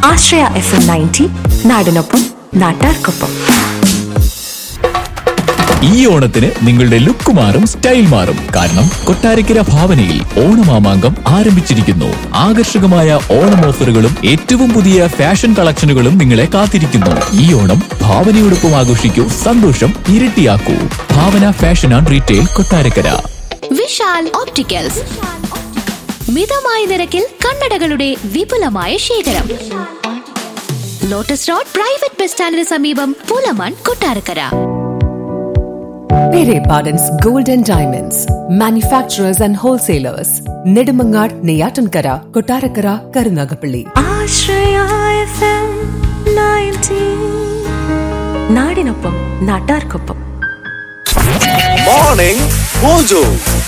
ആശ്രയ F M ninety നാടിനൊപ്പം നാട്ടാർക്കൊപ്പം ഈ ഓണത്തിന് നിങ്ങളുടെ ലുക്ക് മാറും സ്റ്റൈൽ മാറും കാരണം കൊട്ടാരക്കര ഭാവനയിൽ ഓണമാമാങ്കം ആരംഭിച്ചിരിക്കുന്നു ആകർഷകമായ ഓണം ഓഫറുകളും ഏറ്റവും പുതിയ ഫാഷൻ കളക്ഷനുകളും നിങ്ങളെ കാത്തിരിക്കുന്നു ഈ ഓണം ഭാവനയോടൊപ്പം ആഘോഷിക്കൂ സന്തോഷം ഇരട്ടിയാക്കൂ Bhavana fashion and retail Kottarakkara Vishal opticals മിതമായ നിരക്കിൽ കണ്ണടകളുടെ വിപുലമായ ശേഖരം ലോട്ടസ് റോഡ് പ്രൈവറ്റ് ബസ് സ്റ്റാൻഡിന് സമീപം Pulamon Kottarakkara Pere Pardon's Gold and Diamonds, manufacturers and wholesalers, Nedimangar, Neyatankara, Kotarakara, Karunagapalli. Ashraya F M ninety നാടിനൊപ്പം നാട്ടാർക്കൊപ്പം മോർണിംഗ് മോജോ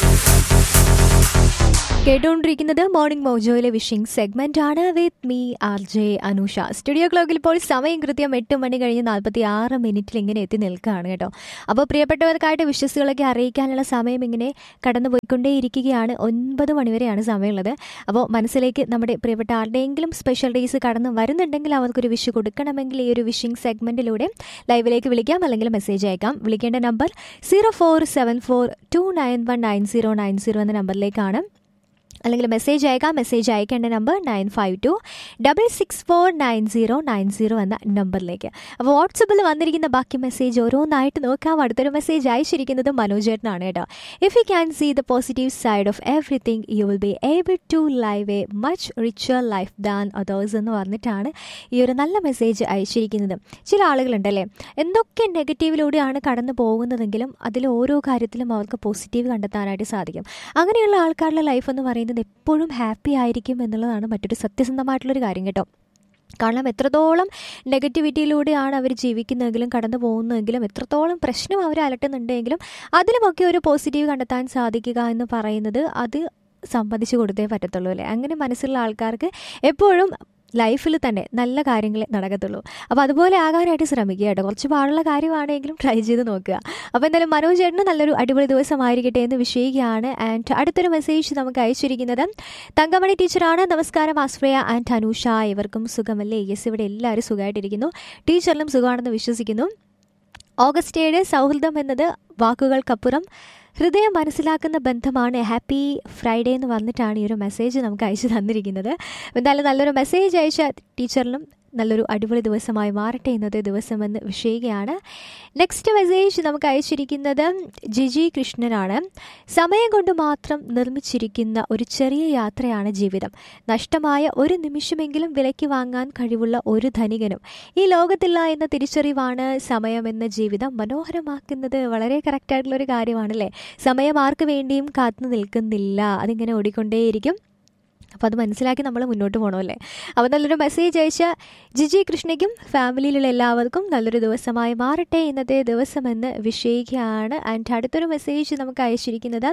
കേട്ടുകൊണ്ടിരിക്കുന്നത് മോർണിംഗ് മോജോയിലെ വിഷിംഗ് സെഗ്മെന്റ് ആണ് with me R J Anusha studio ക്ലോക്കിൽ ഇപ്പോൾ സമയം കൃത്യം എട്ട് മണി കഴിഞ്ഞ് നാൽപ്പത്തി ആറ് മിനിറ്റിൽ ഇങ്ങനെ എത്തി നിൽക്കുകയാണ് കേട്ടോ അപ്പോൾ പ്രിയപ്പെട്ടവർക്കായിട്ട് വിശ്വസുകളൊക്കെ അറിയിക്കാനുള്ള സമയം ഇങ്ങനെ കടന്നു പോയിക്കൊണ്ടേയിരിക്കുകയാണ് ഒൻപത് മണിവരെയാണ് സമയമുള്ളത് അപ്പോൾ മനസ്സിലേക്ക് നമ്മുടെ പ്രിയപ്പെട്ട ആരുടെയെങ്കിലും സ്പെഷ്യൽ ഡേയ്സ് കടന്നു വരുന്നുണ്ടെങ്കിൽ അവർക്കൊരു വിഷ് കൊടുക്കണമെങ്കിൽ ഈ ഒരു വിഷിംഗ് സെഗ്മെന്റിലൂടെ ലൈവിലേക്ക് വിളിക്കാം അല്ലെങ്കിൽ മെസ്സേജ് അയക്കാം വിളിക്കേണ്ട number zero four seven four two nine one nine zero nine zero എന്ന നമ്പറിലേക്കാണ് അല്ലെങ്കിൽ മെസ്സേജ് അയക്കാം മെസ്സേജ് അയക്കേണ്ട number nine five two double six four nine zero nine zero എന്ന നമ്പറിലേക്ക് അപ്പോൾ വാട്സപ്പിൽ വന്നിരിക്കുന്ന ബാക്കി മെസ്സേജ് ഓരോന്നായിട്ട് നോക്കാം അടുത്തൊരു മെസ്സേജ് അയച്ചിരിക്കുന്നത് മനോജേട്ടനാണ് കേട്ടോ if you can see the positive side of everything you will be able to live a much richer life than others എന്ന് പറഞ്ഞിട്ടാണ് ഈ ഒരു നല്ല മെസ്സേജ് അയച്ചിരിക്കുന്നത് ചില ആളുകളുണ്ടല്ലേ എന്തൊക്കെ നെഗറ്റീവിലൂടെയാണ് കടന്നു പോകുന്നതെങ്കിലും അതിൽ ഓരോ കാര്യത്തിലും അവർക്ക് പോസിറ്റീവ് കണ്ടെത്താനായിട്ട് സാധിക്കും അങ്ങനെയുള്ള ആൾക്കാരുടെ ലൈഫ് എന്ന് പറയുന്നത് എപ്പോഴും ഹാപ്പി ആയിരിക്കും എന്നുള്ളതാണ് മറ്റൊരു സത്യസന്ധമായിട്ടുള്ളൊരു കാര്യം കേട്ടോ കാരണം എത്രത്തോളം നെഗറ്റിവിറ്റിയിലൂടെയാണ് അവർ ജീവിക്കുന്നതെങ്കിലും കടന്നു പോകുന്നതെങ്കിലും എത്രത്തോളം പ്രശ്നം അവർ അലട്ടുന്നുണ്ടെങ്കിലും അതിലുമൊക്കെ ഒരു പോസിറ്റീവ് കണ്ടെത്താൻ സാധിക്കുക എന്ന് പറയുന്നത് അത് സമ്മതിച്ചു കൊടുത്തേ പറ്റത്തുള്ളൂ അല്ലേ അങ്ങനെ മനസ്സുള്ള ആൾക്കാർക്ക് എപ്പോഴും ലൈഫിൽ തന്നെ നല്ല കാര്യങ്ങളെ നടക്കത്തുള്ളൂ അപ്പോൾ അതുപോലെ ആകാനായിട്ട് ശ്രമിക്കുക കേട്ടോ കുറച്ച് പാടുള്ള കാര്യമാണെങ്കിലും ട്രൈ ചെയ്ത് നോക്കുക അപ്പോൾ എന്തായാലും മനോജ് ചേട്ടന് നല്ലൊരു അടിപൊളി ദിവസമായിരിക്കട്ടെ എന്ന് വിഷയിക്കുകയാണ് ആൻഡ് അടുത്തൊരു മെസ്സേജ് നമുക്ക് അയച്ചിരിക്കുന്നത് തങ്കമണി ടീച്ചറാണ് നമസ്കാരം ആശ്രയ ആൻഡ് അനൂഷ ഇവർക്കും സുഖമല്ലേ യെസ് ഇവിടെ എല്ലാവരും സുഖമായിട്ടിരിക്കുന്നു ടീച്ചറിനും സുഖമാണെന്ന് വിശ്വസിക്കുന്നു ഓഗസ്റ്റ് ഏഴ് സൗഹൃദം എന്നത് വാക്കുകൾക്കപ്പുറം ഹൃദയം മനസ്സിലാക്കുന്ന ബന്ധമാണ് ഹാപ്പി ഫ്രൈഡേ എന്ന് വന്നിട്ടാണ് ഈ ഒരു മെസ്സേജ് നമുക്ക് അയച്ചു തന്നിരിക്കുന്നത് എന്തായാലും നല്ലൊരു മെസ്സേജ് അയച്ച ടീച്ചറിനും നല്ലൊരു അടിപൊളി ദിവസമായി മാറട്ടെ ഇന്നത്തെ ദിവസമെന്ന് വിഷയിക്കുകയാണ് നെക്സ്റ്റ് മെസ്സേജ് നമുക്ക് അയച്ചിരിക്കുന്നത് ജിജി കൃഷ്ണനാണ് സമയം കൊണ്ട് മാത്രം നിർമ്മിച്ചിരിക്കുന്ന ഒരു ചെറിയ യാത്രയാണ് ജീവിതം നഷ്ടമായ ഒരു നിമിഷമെങ്കിലും വിലയ്ക്ക് വാങ്ങാൻ കഴിവുള്ള ഒരു ധനികനും ഈ ലോകത്തില്ല എന്ന തിരിച്ചറിവാണ് സമയം എന്ന ജീവിതം മനോഹരമാക്കുന്നത് വളരെ കറക്റ്റായിട്ടുള്ള ഒരു കാര്യമാണല്ലേ സമയം ആർക്ക് വേണ്ടിയും കാത്തു നിൽക്കുന്നില്ല അതിങ്ങനെ ഓടിക്കൊണ്ടേയിരിക്കും അപ്പോൾ അത് മനസ്സിലാക്കി നമ്മൾ മുന്നോട്ട് പോകണമല്ലേ അപ്പോൾ നല്ലൊരു മെസ്സേജ് അയച്ച ജിജി കൃഷ്ണയ്ക്കും ഫാമിലിയിലുള്ള എല്ലാവർക്കും നല്ലൊരു ദിവസമായി മാറട്ടെ ഇന്നത്തെ ദിവസമെന്ന് വിഷയിക്കുകയാണ് ആൻഡ് അടുത്തൊരു മെസ്സേജ് നമുക്ക് അയച്ചിരിക്കുന്നത്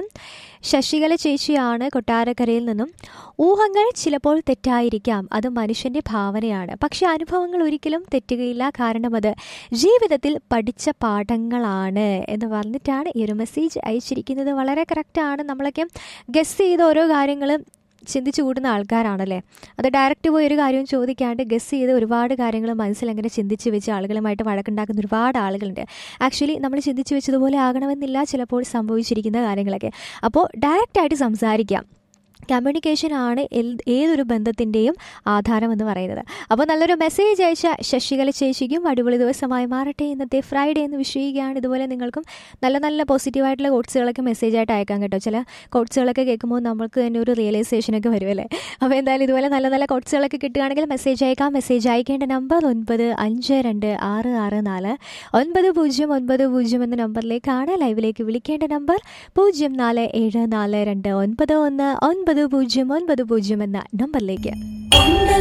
ശശികല ചേച്ചിയാണ് കൊട്ടാരക്കരയിൽ നിന്നും ഊഹങ്ങൾ ചിലപ്പോൾ തെറ്റായിരിക്കാം അത് മനുഷ്യൻ്റെ ഭാവനയാണ് പക്ഷേ അനുഭവങ്ങൾ ഒരിക്കലും തെറ്റുകയില്ല കാരണം അത് ജീവിതത്തിൽ പഠിച്ച പാഠങ്ങളാണ് എന്ന് പറഞ്ഞിട്ടാണ് ഈ ഒരു മെസ്സേജ് അയച്ചിരിക്കുന്നത് വളരെ കറക്റ്റാണ് നമ്മളൊക്കെ ഗസ് ചെയ്ത ഓരോ കാര്യങ്ങളും ചിന്തിച്ചു കൂട്ടുന്ന ആൾക്കാരാണല്ലേ അത് ഡയറക്റ്റ് പോയി ഒരു കാര്യവും ചോദിക്കാണ്ട് ഗസ് ചെയ്ത് ഒരുപാട് കാര്യങ്ങൾ മനസ്സിലങ്ങനെ ചിന്തിച്ച് വെച്ച് ആളുകളുമായിട്ട് വഴക്കുണ്ടാക്കുന്ന ഒരുപാട് ആളുകളുണ്ട് ആക്ച്വലി നമ്മൾ ചിന്തിച്ച് വെച്ചതുപോലെ ആകണമെന്നില്ല ചിലപ്പോൾ സംഭവിച്ചിരിക്കുന്ന കാര്യങ്ങളൊക്കെ അപ്പോൾ ഡയറക്റ്റായിട്ട് സംസാരിക്കാം കമ്മ്യൂണിക്കേഷൻ ആണ് എൽ- ഏതൊരു ബന്ധത്തിൻ്റെയും ആധാരം എന്ന് പറയുന്നത് അപ്പോൾ നല്ലൊരു മെസ്സേജ് അയച്ച ശശികല ചേച്ചിക്കും അടിപൊളി ദിവസമായി മാറട്ടെ ഇന്നത്തെ ഫ്രൈഡേ എന്ന് വിഷയിക്കുകയാണ് ഇതുപോലെ നിങ്ങൾക്കും നല്ല നല്ല പോസിറ്റീവായിട്ടുള്ള കോട്സുകളൊക്കെ മെസ്സേജ് ആയിട്ട് അയക്കാം കേട്ടോ ചില കോട്സുകളൊക്കെ കേൾക്കുമ്പോൾ നമുക്ക് തന്നെ ഒരു റിയലൈസേഷനൊക്കെ വരുമല്ലേ അപ്പോൾ എന്തായാലും ഇതുപോലെ നല്ല നല്ല കോട്സുകളൊക്കെ കിട്ടുകയാണെങ്കിൽ മെസ്സേജ് അയക്കാം മെസ്സേജ് അയക്കേണ്ട നമ്പർ ഒൻപത് അഞ്ച് രണ്ട് ആറ് ആറ് നാല് ഒൻപത് പൂജ്യം ഒൻപത് പൂജ്യം എന്ന നമ്പറിലേക്കാണ് ലൈവിലേക്ക് വിളിക്കേണ്ട നമ്പർ പൂജ്യം നാല് ഏഴ് നാല് രണ്ട് ഒൻപത് ഒന്ന് ഒൻപത് പൂജ്യം ഒൻപത് പൂജ്യം എന്ന നമ്പറിലേക്ക്